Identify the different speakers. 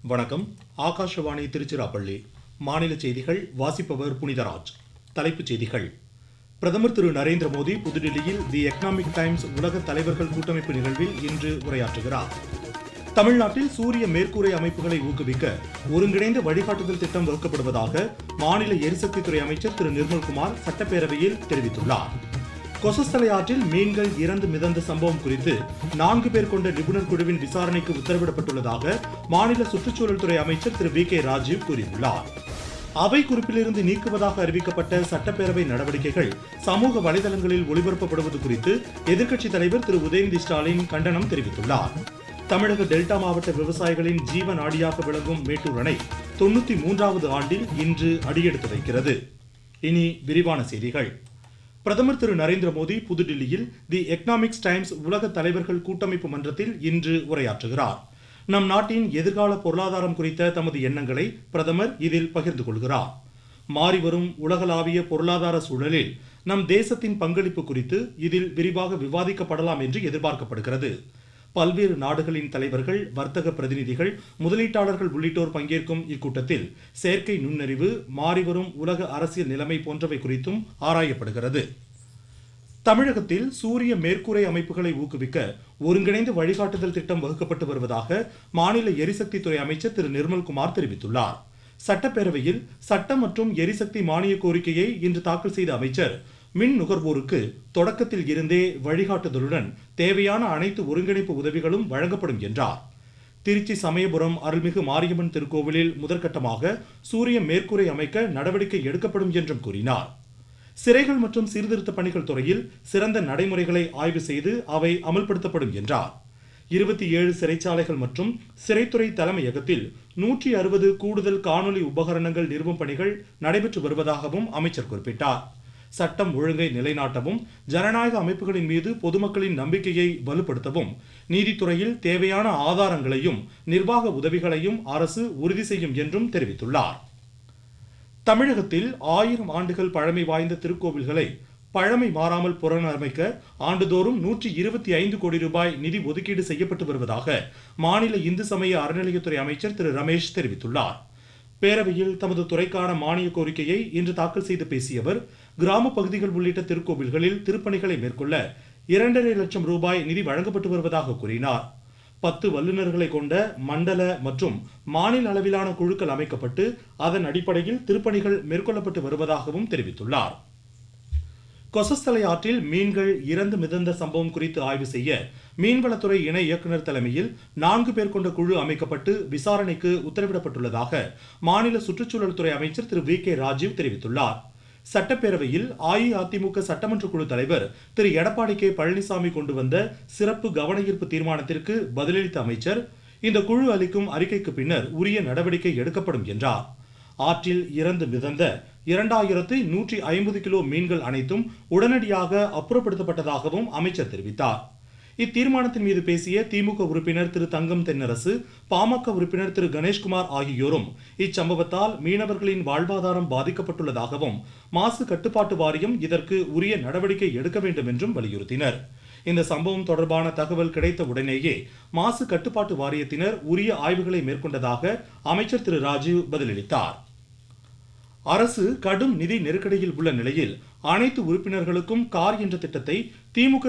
Speaker 1: வணக்கம் ஆகாஷவாணி திருச்சிராப்பள்ளி மாநில செய்திகள் வாசிப்பவர் புனிதராஜ் தலைப்புச் செய்திகள் பிரதமர் திரு நரேந்திர மோடி புதுடில்லியில் தி எக்கனாமிக் டைம்ஸ் உலக தலைவர்கள் கூட்டமைப்பு நிகழ்வில் இன்று உரையாற்றுகிறார் தமிழ்நாட்டில் சூரிய மேற்கூரை அமைப்புகளை ஊக்குவிக்க ஒருங்கிணைந்த வழிகாட்டுதல் திட்டம் வகுக்கப்படுவதாக மாநில எரிசக்தித்துறை அமைச்சர் திரு நிர்மல்குமார் சட்டப்பேரவையில் தெரிவித்துள்ளார் கொசஸ்தலை ஆற்றில் மீன்கள் இறந்து மிதந்த சம்பவம் குறித்து நான்கு பேர் கொண்ட நிபுணர் குழுவின் விசாரணைக்கு உத்தரவிடப்பட்டுள்ளதாக மாநில சுற்றுச்சூழல் துறை அமைச்சர் திரு வி கே ராஜீவ் கூறியுள்ளார் அவை குறிப்பிலிருந்து நீக்குவதாக அறிவிக்கப்பட்ட சட்டப்பேரவை நடவடிக்கைகள் சமூக வலைதளங்களில் ஒளிபரப்பப்படுவது குறித்து எதிர்க்கட்சித் தலைவர் திரு உதயநிதி ஸ்டாலின் கண்டனம் தெரிவித்துள்ளார் தமிழக டெல்டா மாவட்ட விவசாயிகளின் ஜீவ நாடியாக விளங்கும் மேட்டூர் அணை தொண்ணூத்தி மூன்றாவது ஆண்டில் இன்று அடியெடுத்து வைக்கிறது இனி விரிவான செய்திகள் பிரதமர் திரு நரேந்திர மோடி புதுடில்லியில் தி எக்கனாமிக்ஸ் டைம்ஸ் உலக தலைவர்கள் கூட்டமைப்பு மன்றத்தில் இன்று உரையாற்றுகிறார் நம் நாட்டின் எதிர்கால பொருளாதாரம் குறித்த தமது எண்ணங்களை பிரதமர் இதில் பகிர்ந்து கொள்கிறார் மாறிவரும் உலகளாவிய பொருளாதார சூழலில் நம் தேசத்தின் பங்களிப்பு குறித்து இதில் விரிவாக விவாதிக்கப்படலாம் என்று எதிர்பார்க்கப்படுகிறது பல்வேறு நாடுகளின் தலைவர்கள் வர்த்தக பிரதிநிதிகள் முதலீட்டாளர்கள் உள்ளிட்டோர் பங்கேற்கும் இக்கூட்டத்தில் செயற்கை நுண்ணறிவு மாறிவரும் உலக அரசியல் நிலைமை போன்றவை குறித்தும் ஆராயப்படுகிறது தமிழகத்தில் சூரிய மேற்கூரை அமைப்புகளை ஊக்குவிக்க ஒருங்கிணைந்த வழிகாட்டுதல் திட்டம் வகுக்கப்பட்டு வருவதாக மாநில எரிசக்தித்துறை அமைச்சர் திரு நிர்மல்குமார் தெரிவித்துள்ளார் சட்டப்பேரவையில் சட்டம் மற்றும் எரிசக்தி மானிய கோரிக்கையை இன்று தாக்கல் செய்த அமைச்சர் மின் நுகர்வோருக்கு தொடக்கத்தில் இருந்தே வழிகாட்டுதலுடன் தேவையான அனைத்து ஒருங்கிணைப்பு உதவிகளும் வழங்கப்படும் என்றார் திருச்சி சமயபுரம் அருள்மிகு மாரியம்மன் திருக்கோவிலில் முதற்கட்டமாக சூரிய மேற்கூரை அமைக்க நடவடிக்கை எடுக்கப்படும் என்றும் கூறினார் சிறைகள் மற்றும் சீர்திருத்த பணிகள் துறையில் சிறந்த நடைமுறைகளை ஆய்வு செய்து அவை அமல்படுத்தப்படும் என்றார் இருபத்தி ஏழு சிறைச்சாலைகள் மற்றும் சிறைத்துறை தலைமையகத்தில் நூற்றி அறுபது கூடுதல் காணொலி உபகரணங்கள் நிறுவும் பணிகள் நடைபெற்று வருவதாகவும் அமைச்சர் குறிப்பிட்டார் சட்டம் ஒழுங்கை நிலைநாட்டவும் ஜனநாயக அமைப்புகளின் மீது பொதுமக்களின் நம்பிக்கையை வலுப்படுத்தவும் நீதித்துறையில் தேவையான ஆதாரங்களையும் நிர்வாக உதவிகளையும் அரசு உறுதி செய்யும் என்றும் தெரிவித்துள்ளார் தமிழகத்தில் ஆயிரம் ஆண்டுகள் பழமை வாய்ந்த திருக்கோவில்களை பழமை மாறாமல் புனரமைக்க ஆண்டுதோறும் நூற்றி இருபத்தி ஐந்து கோடி ரூபாய் நிதி ஒதுக்கீடு செய்யப்பட்டு வருவதாக மாநில இந்து சமய அறநிலையத்துறை அமைச்சர் திரு ரமேஷ் தெரிவித்துள்ளார் பேரவையில் தமது துறைக்கான மானிய கோரிக்கையை இன்று தாக்கல் செய்து பேசிய அவர் கிராம பகுதிகள் உள்ளிட்ட திருக்கோவில்களில் திருப்பணிகளை மேற்கொள்ள இரண்டரை லட்சம் ரூபாய் நிதி வழங்கப்பட்டு வருவதாக கூறினார் பத்து வல்லுநர்களை கொண்ட மண்டல மற்றும் மாநில அளவிலான குழுக்கள் அமைக்கப்பட்டு அதன் அடிப்படையில் திருப்பணிகள் மேற்கொள்ளப்பட்டு வருவதாகவும் தெரிவித்துள்ளார் கொசஸ்தலை ஆற்றில் மீன்கள் இறந்து மிதந்த சம்பவம் குறித்து ஆய்வு செய்ய மீன்வளத்துறை இணை இயக்குநர் தலைமையில் நான்கு பேர் கொண்ட குழு அமைக்கப்பட்டு விசாரணைக்கு உத்தரவிடப்பட்டுள்ளதாக மாநில சுற்றுச்சூழல் துறை அமைச்சர் திரு வி கே ராஜீவ் தெரிவித்துள்ளார் சட்டப்பேரவையில் அஇஅதிமுக சட்டமன்ற குழு தலைவர் திரு எடப்பாடி கே பழனிசாமி கொண்டு வந்த சிறப்பு கவன ஈர்ப்பு தீர்மானத்திற்கு பதிலளித்த அமைச்சர் இந்த குழு அளிக்கும் அறிக்கைக்கு பின்னர் உரிய நடவடிக்கை எடுக்கப்படும் என்றார் ஆற்றில் இறந்து மிதந்த இரண்டாயிரத்து நூற்றி ஐம்பது கிலோ மீன்கள் அனைத்தும் உடனடியாக அப்புறப்படுத்தப்பட்டதாகவும் அமைச்சர் தெரிவித்தார் இத்தீர்மானத்தின் மீது பேசிய திமுக உறுப்பினர் திரு தங்கம் தென்னரசு பாமக உறுப்பினர் திரு கணேஷ்குமார் ஆகியோரும் இச்சம்பவத்தால் மீனவர்களின் வாழ்வாதாரம் பாதிக்கப்பட்டுள்ளதாகவும் மாசு கட்டுப்பாட்டு வாரியம் இதற்கு உரிய நடவடிக்கை எடுக்க வேண்டும் என்றும் வலியுறுத்தினர் இந்த சம்பவம் தொடர்பான தகவல் கிடைத்த உடனேயே மாசு கட்டுப்பாட்டு வாரியத்தினர் உரிய ஆய்வுகளை மேற்கொண்டதாக அமைச்சர் திரு ராஜீவ் பதிலளித்தார் அரசு கடும் நிதி நெருக்கடியில் உள்ள நிலையில் அனைத்து உறுப்பினர்களுக்கும் கார் என்ற திட்டத்தை திமுக